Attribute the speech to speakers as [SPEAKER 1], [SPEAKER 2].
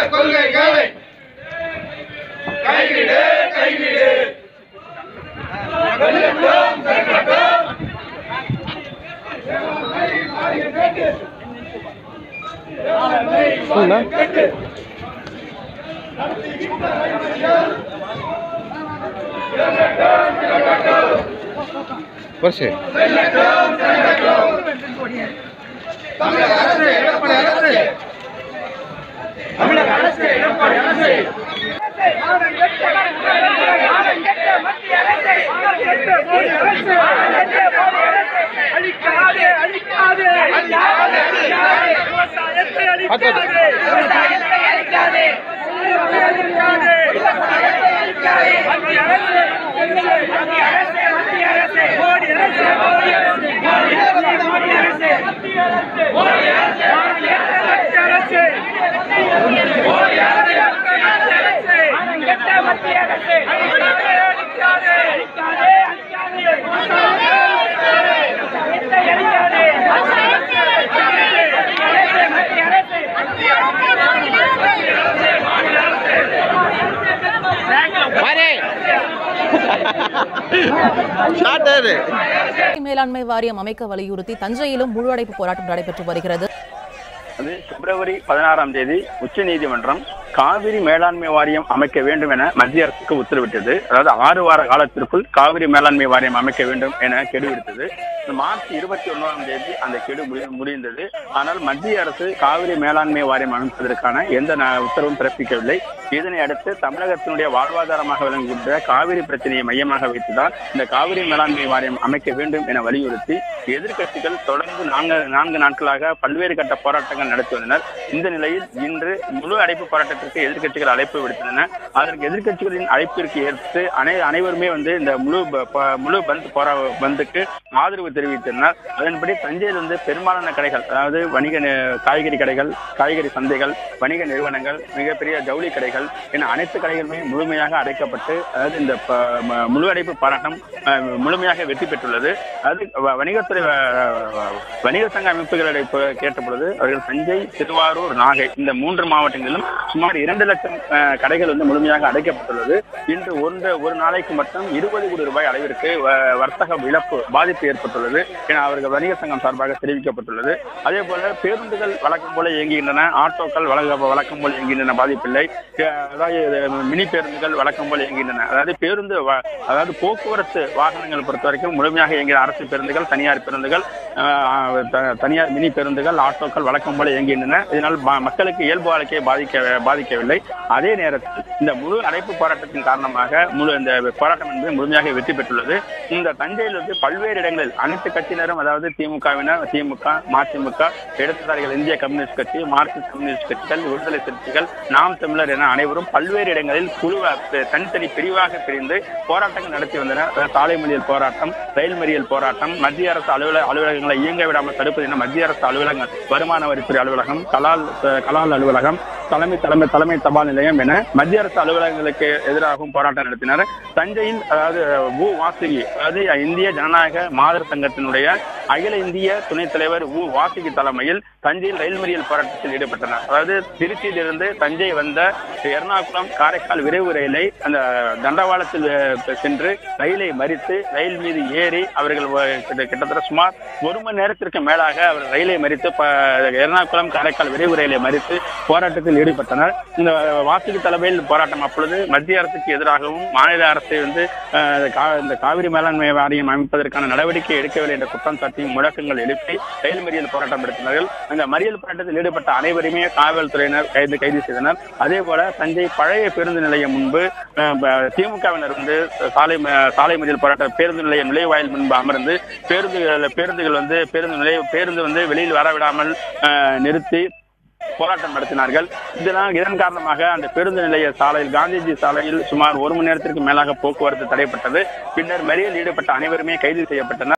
[SPEAKER 1] கொள்கைகளை கைவிடு கைவிடு வெல்லட்டும், வெல்லட்டும்.
[SPEAKER 2] வருஷே
[SPEAKER 1] தமிழக அரசு எடப்பாடி அரசு தமிழக அரசு எடப்பாடி அரசு
[SPEAKER 3] அழிக்காதே அழிக்காதே விவசாயத்தை அழிக்காதே விவசாயத்தை அழிக்காதே மத்திய அரசு மத்திய அரசு மத்திய அரசு மோடி அரசு மோடி அரசு மோடி அரசு மோடி அரசு மத்திய அரசு மோடி அரசு மத்திய அரசு மோடி அரசு மத்திய அரசு அழிக்காதே அழிக்காதே அழிக்காதே அழிக்காதே விவசாயத்தை அழிக்காதே மத்திய அரசு மத்திய அரசு
[SPEAKER 2] பாரு ஷார்ட்
[SPEAKER 4] மேலாண்மை வாரியம் அமைக்க வலியுறுத்தி தஞ்சையிலும் முழு அடைப்பு போராட்டம் நடைபெற்று வருகிறது
[SPEAKER 5] அது பிப்ரவரி பதினாறாம் தேதி உச்ச நீதிமன்றம் காவிரி மேலாண்மை வாரியம் அமைக்க வேண்டும் என மத்திய அரசுக்கு உத்தரவிட்டது அதாவது ஆறு வார காலத்திற்குள் காவிரி மேலாண்மை வாரியம் அமைக்க வேண்டும் என கெடு விடுத்தது மார்ச் இருபத்தி ஒன்பதாம் தேதி அந்த கெடு முடி- முடிந்தது ஆனால் மத்திய அரசு காவிரி மேலாண்மை வாரியம் அமைப்பதற்கான எந்த ந- உத்தரவும் பிறப்பிக்கவில்லை இதனை அடுத்து தமிழகத்தினுடைய வாழ்வாதாரமாக விளங்குகின்ற காவிரி பிரச்சனையை மையமாக வைத்துதான் இந்த காவிரி மேலாண்மை வாரியம் அமைக்க வேண்டும் என வலியுறுத்தி எதிர்க்கட்சிகள் தொடர்ந்து நான்கு நான்கு நாட்களாக பல்வேறு கட்ட போராட்டங்கள் நடத்தி வந்தனர் இந்த நிலையில் இன்று முழு அடைப்பு போராட்டத்திற்கு எதிர்க்கட்சிகள் அழைப்பு விடுத்தன அதற்கு எதிர்க்கட்சிகளின் அழைப்பிற்கு ஏற்று அனை அனைவருமே வந்து இந்த முழு ப- ப- முழு பந்த் போரா பந்துக்கு ஆதரவு தெரிவித்தனர் அதன்படி தஞ்சையில் வந்து பெரும்பாலான கடைகள் அதாவது வணிக நி- காய்கறி கடைகள் காய்கறி சந்தைகள் வணிக நிறுவனங்கள் மிகப்பெரிய ஜவுளி கடைகள் என அனைத்து கடைகளுமே முழுமையாக அடைக்கப்பட்டு அதாவது இந்த ப- ம- முழு அடைப்பு போராட்டம் அஹ், முழுமையாக வெற்றி பெற்றுள்ளது அது வ- வணிகத்துறை அஹ், வணிக சங்க அமைப்புகளிடம் இப்ப கேட்ட பொழுது அவர்கள் தஞ்சை திருவாரூர் நாகை இந்த மூன்று மாவட்டங்களிலும் சுமார் இரண்டு லட்சம் அஹ், கடைகள் வந்து முழுமையாக அடைக்கப்பட்டுள்ளது இன்று ஒன்று ஒரு நாளைக்கு மட்டும் இருபது கோடி ரூபாய் அளவிற்கு வ- வர்த்தக இழப்பு பாதிப்பு ஏற்பட்டுள்ளது என அவர்கள் வணிக சங்கம் சார்பாக தெரிவிக்கப்பட்டுள்ளது அதே போல பேருந்துகள் வழக்கம் போல இயங்குகின்றன ஆட்டோக்கள் வழக்க வழக்கம் போல் இயங்குகின்றன பாதிப்பில்லை அஹ், அதாவது மினி பேருந்துகள் வழக்கம் போல் இயங்குகின்றன அதாவது பேருந்து வ- அதாவது போக்குவரத்து வாகனங்கள் பொறுத்த வரைக்கும் முழுமையாக இயங்குகிற அரசு பேருந்துகள் தனியார் பேருந்துகள் அஹ், த- தனியார் மினி பேருந்துகள் ஆட்டோக்கள் வழக்கம் போல இயங்குகின்றன இதனால் ம- மக்களுக்கு இயல்பு வாழ்க்கையை பாதிக்க பாதிக்கவில்லை அதே நேரத்தில் இந்த முழு அடைப்பு போராட்டத்தின் காரணமாக முழு இந்த போராட்டம் என்பது முழுமையாக வெற்றி பெற்றுள்ளது இந்த தஞ்சையில் வந்து பல்வேறு இடங்களில் அனைத்து கட்சியினரும் அதாவது திமுகவினர் திமுக மதிமுக இடதுசாரிகள் இந்திய கம்யூனிஸ்ட் கட்சி மார்க்சிஸ்ட் கம்யூனிஸ்ட் கட்சிகள் விடுதலை சிறுத்தைகள் நாம் தமிழர் என அனைவரும் பல்வேறு இடங்களில் குழுவ தனித்தனி பிரிவாக பிரிந்து போராட்டங்கள் நடத்தி வந்தனர் அதாவது சாலை மறியல் போராட்டம் ரயில் மறியல் போராட்டம் மத்திய அரசு அலுவலக அலுவலகங்களை இயங்க விடாமல் தடுப்பது என மத்திய அரசு அலுவலகங்கள் வருமான வரித்துறை அலுவலகம் கலால் கலால் அலுவலகம் தலைமை தலைமை தலைமை தபால் நிலையம் என மத்திய அரசு அலுவலகங்களுக்கு எதிராகவும் போராட்டம் நடத்தினர் தஞ்சையில் அதாவது உ வாசுகி அதாவது இந்திய ஜனநாயக மாதர் சங்கத்தினுடைய அகில இந்திய துணைத் தலைவர் உ வாசுகி தலைமையில் தஞ்சையில் ரயில் மறியல் போராட்டத்தில் ஈடுபட்டனர் அதாவது திருச்சியிலிருந்து தஞ்சை வந்த எர்ணாகுளம் காரைக்கால் விரைவு ரயிலை அந்த தண்டவாளத்தில் அஹ், சென்று ரயிலை மறித்து ரயில் மீது ஏறி அவர்கள் வ- கிட்ட- கிட்டத்தட்ட சுமார் ஒரு மணி நேரத்திற்கு மேலாக அவர் ரயிலை மறித்து ப- எர்ணாகுளம் காரைக்கால் விரைவு ரயிலை மறித்து போராட்டத்தில் ஈடுபட்டனர் இந்த வாசுகி தலைமையில் போராட்டம் அப்பொழுது மத்திய அரசுக்கு எதிராகவும் மாநில அரசை வந்து அஹ், கா- இந்த காவிரி மேலாண்மை வாரியம் அமைப்பதற்கான நடவடிக்கை எடுக்கவில்லை என்ற குற்றம் சாட்டியும் முழக்கங்கள் எழுப்பி ரயில் மறியல் போராட்டம் நடத்தினார்கள் அந்த மறியல் போராட்டத்தில் ஈடுபட்ட அனைவருமே காவல்துறையினர் கைது கைது செய்தனர் அதே போல தஞ்சை பழைய பேருந்து நிலையம் முன்பு அஹ், ப- திமுகவினர் வந்து சாலை ம- சாலை மறியல் போராட்ட பேருந்து நிலைய நுழைவாயில் முன்பு அமர்ந்து பேருந்துகள் பேருந்துகள் வந்து பேருந்து நிலைய பேருந்து வந்து வெளியில் வரவிடாமல் அஹ், நிறுத்தி போராட்டம் நடத்தினார்கள் இதனால் இதன் காரணமாக அந்த பேருந்து நிலைய சாலையில் காந்திஜி சாலையில் சுமார் ஒரு மணி நேரத்திற்கு மேலாக போக்குவரத்து தடைப்பட்டது பின்னர் மறியல் ஈடுபட்ட அனைவருமே கைது செய்யப்பட்டனர்